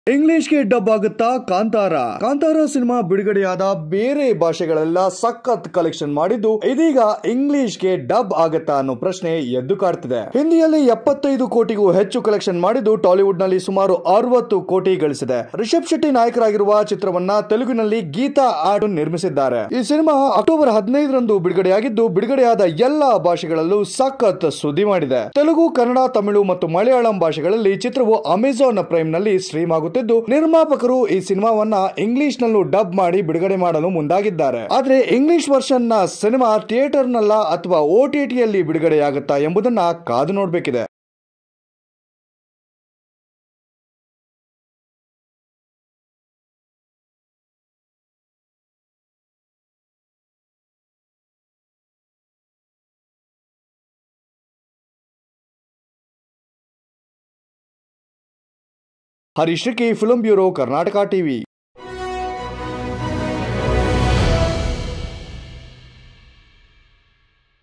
ಇಂಗ್ಲಿಷ್ಗೆ dub ಆಗುತ್ತಾ Kantara Kantara cinema ಬಿಡುಗಡೆಯಾದ ಬೇರೆ ಭಾಷೆಗಳೆಲ್ಲ ಸಖತ್ ಕಲೆಕ್ಷನ್ ಮಾಡಿದ್ದು ಇದೀಗ ಇಂಗ್ಲಿಷ್ಗೆ ಡಬ್ ಆಗುತ್ತಾ ಅನ್ನೋ ಪ್ರಶ್ನೆ ಎದ್ದು ಕಾಡ್ತಿದೆ ಹಿಂದಿಯಲ್ಲಿ ಎಪ್ಪತ್ತೈದು ಕೋಟಿಗೂ ಹೆಚ್ಚು ಕಲೆಕ್ಷನ್ ಮಾಡಿದ್ದು ಟಾಲಿವುಡ್ ನಲ್ಲಿ ಸುಮಾರು ಅರವತ್ತು ಕೋಟಿ ಗಳಿಸಿದೆ ರಿಷಬ್ ಶೆಟ್ಟಿ ನಾಯಕರಾಗಿರುವ ಚಿತ್ರವನ್ನ ತೆಲುಗಿನಲ್ಲಿ ಗೀತಾ ಆಡ್ ನಿರ್ಮಿಸಿದ್ದಾರೆ ಈ ಸಿನಿಮಾ ಅಕ್ಟೋಬರ್ ಹದಿನೈದರಂದು ಬಿಡುಗಡೆಯಾಗಿದ್ದು ಬಿಡುಗಡೆಯಾದ ಎಲ್ಲಾ ಭಾಷೆಗಳಲ್ಲೂ ಸಖತ್ ಸುದ್ದಿ ಮಾಡಿದೆ ತೆಲುಗು ಕನ್ನಡ ತಮಿಳು ಮತ್ತು ಮಲಯಾಳಂ ಭಾಷೆಗಳಲ್ಲಿ ಚಿತ್ರವು ಅಮೆಜಾನ್ ಪ್ರೈಮ್ ನಲ್ಲಿ ಸ್ಟ್ರೀಮ್ ಆಗುತ್ತಿದ್ದು ನಿರ್ಮಾಪಕರು ಈ ಸಿನಿಮಾವನ್ನ ಇಂಗ್ಲಿಷ್ ನಲ್ಲೂ ಡಬ್ ಮಾಡಿ ಬಿಡುಗಡೆ ಮಾಡಲು ಮುಂದಾಗಿದ್ದಾರೆ ಆದ್ರೆ ಇಂಗ್ಲಿಷ್ ವರ್ಷನ್ ನ ಸಿನಿಮಾ ಥಿಯೇಟರ್ ನಲ್ಲ ಅಥವಾ ಓಟಿಟಿಯಲ್ಲಿ ಬಿಡುಗಡೆಯಾಗುತ್ತಾ ಎಂಬುದನ್ನ ಕಾದು ನೋಡಬೇಕಿದೆ Harish Riki film bureau Karnataka TV